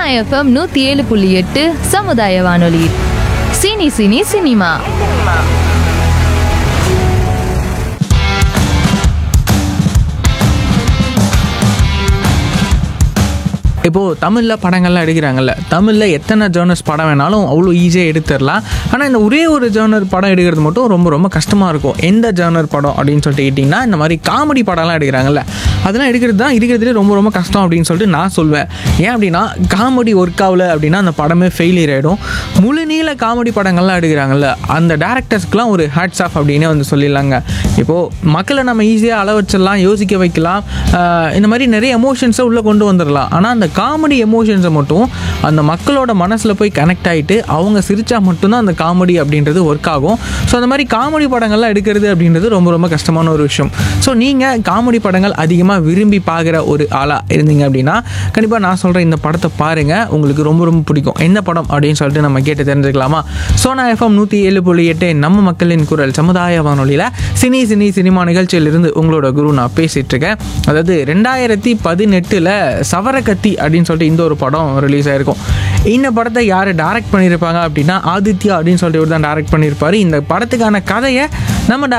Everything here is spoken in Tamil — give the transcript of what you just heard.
எஃப்எம் நூற்றி ஏழு புள்ளி எட்டு சமுதாய வானொலி சினி சினி சினிமா இப்போது தமிழில் படங்கள்லாம் எடுக்கிறாங்கல்ல தமிழில் எத்தனை ஜேர்னர்ஸ் படம் வேணாலும் அவ்வளோ ஈஸியாக எடுத்துடலாம் ஆனால் இந்த ஒரே ஒரு ஜேர்னர் படம் எடுக்கிறது மட்டும் ரொம்ப ரொம்ப கஷ்டமாக இருக்கும் எந்த ஜேர்னர் படம் அப்படின்னு சொல்லிட்டு கேட்டிங்கன்னா இந்த மாதிரி காமெடி படம்லாம் எடுக்கிறாங்கல்ல அதெல்லாம் எடுக்கிறது தான் இருக்கிறதுலே ரொம்ப ரொம்ப கஷ்டம் அப்படின்னு சொல்லிட்டு நான் சொல்வேன் ஏன் அப்படின்னா காமெடி ஒர்க் ஆகல அப்படின்னா அந்த படமே ஃபெயிலியர் ஆகிடும் முழு நீள காமெடி படங்கள்லாம் எடுக்கிறாங்கல்ல அந்த டேரக்டர்ஸ்க்குலாம் ஒரு ஹேட்ஸ் ஆஃப் அப்படின்னே வந்து சொல்லிடலாங்க இப்போது மக்களை நம்ம ஈஸியாக அள வச்சிடலாம் யோசிக்க வைக்கலாம் ஆஹ் இந்த மாதிரி நிறைய எமோஷன்ஸை உள்ளே கொண்டு வந்துடலாம் ஆனால் அந்த காமெடி எமோஷன்ஸை மட்டும் அந்த மக்களோட மனசில் போய் கனெக்ட் ஆகிட்டு அவங்க சிரிச்சா மட்டும்தான் அந்த காமெடி அப்படின்றது ஒர்க் ஆகும் ஸோ அந்த மாதிரி காமெடி படங்கள்லாம் எடுக்கிறது அப்படின்றது ரொம்ப ரொம்ப கஷ்டமான ஒரு விஷயம் ஸோ நீங்கள் காமெடி படங்கள் அதிகமாக விரும்பி பார்க்குற ஒரு ஆளாக இருந்தீங்க அப்படின்னா கண்டிப்பாக நான் சொல்கிற இந்த படத்தை பாருங்கள் உங்களுக்கு ரொம்ப ரொம்ப பிடிக்கும் என்ன படம் அப்படின்னு சொல்லிட்டு நம்ம கேட்டு தெரிஞ்சுக்கலாமா சோனா எஃப்எம் நூற்றி ஏழு புள்ளி எட்டு நம்ம மக்களின் குரல் சமுதாய வானொலியில் சினி சினி சினிமா நிகழ்ச்சியிலிருந்து உங்களோட குரு நான் பேசிகிட்டு இருக்கேன் அதாவது ரெண்டாயிரத்தி பதினெட்டில் சவரகத்தி அப்படின்னு சொல்லிட்டு இந்த ஒரு படம் ரிலீஸ் ஆயிருக்கும் இந்த படத்தை யார் டைரக்ட் பண்ணியிருப்பாங்க அப்படின்னா ஆதித்யா அப்படின்னு சொல்லிட்டு இவர் தான் டைரக்ட் பண்ணியிருப்பாரு இந்த படத்துக்கான கதையை நம்ம